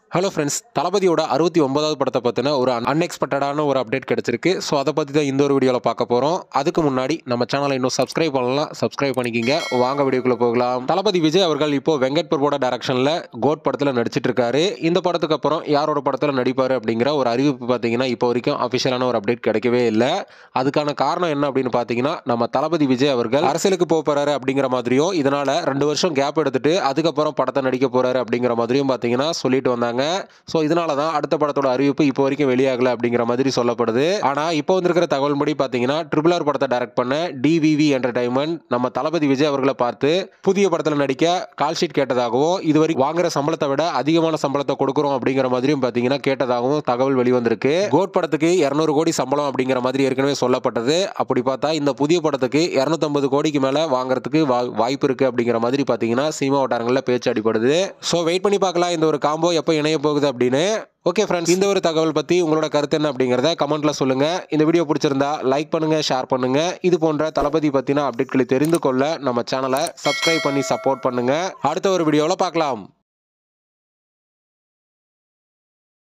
hello friends தளபதியோட அறுபத்தி ஒன்பதாவது படத்தை பற்றின ஒரு அன்எக்ஸ்பெக்டடான ஒரு அப்டேட் கிடச்சிருக்கு ஸோ அதை பற்றி தான் இந்த ஒரு வீடியோவில் பார்க்க போகிறோம் அதுக்கு முன்னாடி நம்ம சேனலை இன்னும் சப்ஸ்கிரைப் பண்ணலாம் சப்ஸ்கிரைப் பண்ணிக்கிங்க வாங்க வீடியோக்குள்ளே போகலாம் தளபதி விஜய் அவர்கள் இப்போ வெங்கட் பிரபோட டைரக்ஷனில் கோட் படத்தில் நடிச்சிட்டு இருக்காரு இந்த படத்துக்கு அப்புறம் யாரோட படத்தில் நடிப்பார் அப்படிங்கிற ஒரு அறிவிப்பு பார்த்தீங்கன்னா இப்போ வரைக்கும் அஃபிஷியலான ஒரு அப்டேட் கிடைக்கவே இல்லை அதுக்கான காரணம் என்ன அப்படின்னு பார்த்தீங்கன்னா நம்ம தளபதி விஜய் அவர்கள் அரசியலுக்கு போக போறாரு அப்படிங்கிற மாதிரியும் இதனால ரெண்டு வருஷம் கேப் எடுத்துட்டு அதுக்கப்புறம் படத்தை நடிக்க போறாரு அப்படிங்கிற மாதிரியும் பார்த்தீங்கன்னா சொல்லிட்டு வந்தாங்க ஸோ இதனால தான் அடுத்த படத்தோட அறிவிப்பு இப்போ வரைக்கும் வெளியாகல அப்படிங்கிற மாதிரி சொல்லப்படுது ஆனால் இப்போ வந்திருக்கிற தகவல் படி பார்த்தீங்கன்னா ட்ரிபிள் ஆர் படத்தை டைரக்ட் பண்ண டிவிவி என்டர்டைன்மெண்ட் நம்ம தளபதி விஜய் அவர்களை பார்த்து புதிய படத்தில் நடிக்க கால் ஷீட் கேட்டதாகவும் இதுவரைக்கும் வாங்குற சம்பளத்தை விட அதிகமான சம்பளத்தை கொடுக்குறோம் அப்படிங்கிற மாதிரியும் பார்த்தீங்கன்னா கேட்டதாகவும் தகவல் வெளிவந்திருக்கு கோட் படத்துக்கு இரநூறு கோடி சம்பளம் அப்படிங்கிற மாதிரி ஏற்கனவே சொல்லப்பட்டது அப்படி பார்த்தா இந்த புதிய படத்துக்கு இரநூத்தம்பது கோடிக்கு மேலே வாங்குறதுக்கு வா- வாய்ப்பு இருக்கு அப்படிங்கிற மாதிரி பார்த்தீங்கன்னா சினிமா வட்டாரங்களில் பேச்சு அடிப்படுது ஸோ வெயிட் பண்ணி பார்க்கலாம் இந்த ஒரு காம்போ எப்போ இணைய போகுது அப்படின்னு ஓகே ஃப்ரெண்ட்ஸ் இந்த ஒரு தகவல் பற்றி உங்களோட கருத்து என்ன அப்படிங்கிறத கமெண்ட்ல சொல்லுங்க இந்த வீடியோ பிடிச்சிருந்தா லைக் பண்ணுங்க ஷேர் பண்ணுங்க இது போன்ற தளபதி பற்றின அப்டேட்களை தெரிந்து கொள்ள நம்ம சேனலை சப்ஸ்கிரைப் பண்ணி சப்போர்ட் பண்ணுங்க அடுத்த ஒரு வீடியோவில் பார்க்கலாம்